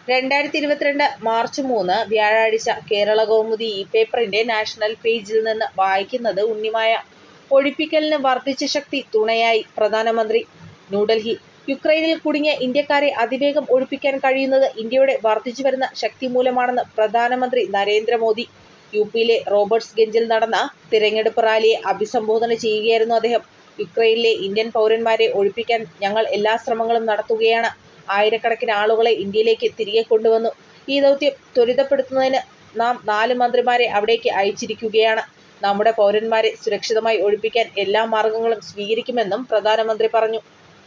രണ്ടായിരത്തി ഇരുപത്തിരണ്ട് മാർച്ച് മൂന്ന് വ്യാഴാഴ്ച കേരളകൗമുദി ഈ പേപ്പറിന്റെ നാഷണൽ പേജിൽ നിന്ന് വായിക്കുന്നത് ഉണ്ണിമായ. ഒഴിപ്പിക്കലിന് വർദ്ധിച്ച ശക്തി തുണയായി പ്രധാനമന്ത്രി ന്യൂഡൽഹി യുക്രൈനിൽ കുടുങ്ങിയ ഇന്ത്യക്കാരെ അതിവേഗം ഒഴിപ്പിക്കാൻ കഴിയുന്നത് ഇന്ത്യയുടെ വർദ്ധിച്ചുവരുന്ന ശക്തി മൂലമാണെന്ന് പ്രധാനമന്ത്രി നരേന്ദ്ര മോദി. യുപിയിലെ റോബർട്ട്സ്ഗഞ്ചിൽ നടന്ന തിരഞ്ഞെടുപ്പ് റാലിയെ അഭിസംബോധന ചെയ്യുകയായിരുന്നു അദ്ദേഹം. യുക്രൈനിലെ ഇന്ത്യൻ പൗരന്മാരെ ഒഴിപ്പിക്കാൻ ഞങ്ങൾ എല്ലാ ശ്രമങ്ങളും നടത്തുകയാണ്. ആയിരക്കണക്കിന് ആളുകളെ ഇന്ത്യയിലേക്ക് തിരികെ കൊണ്ടുവന്നു. ഈ ദൗത്യം ത്വരിതപ്പെടുത്തുന്നതിന് നാം നാല് മന്ത്രിമാരെ അവിടേക്ക് അയച്ചിരിക്കുകയാണ്. നമ്മുടെ പൗരന്മാരെ സുരക്ഷിതമായി ഒഴിപ്പിക്കാൻ എല്ലാ മാർഗങ്ങളും സ്വീകരിക്കുമെന്നും പ്രധാനമന്ത്രി പറഞ്ഞു.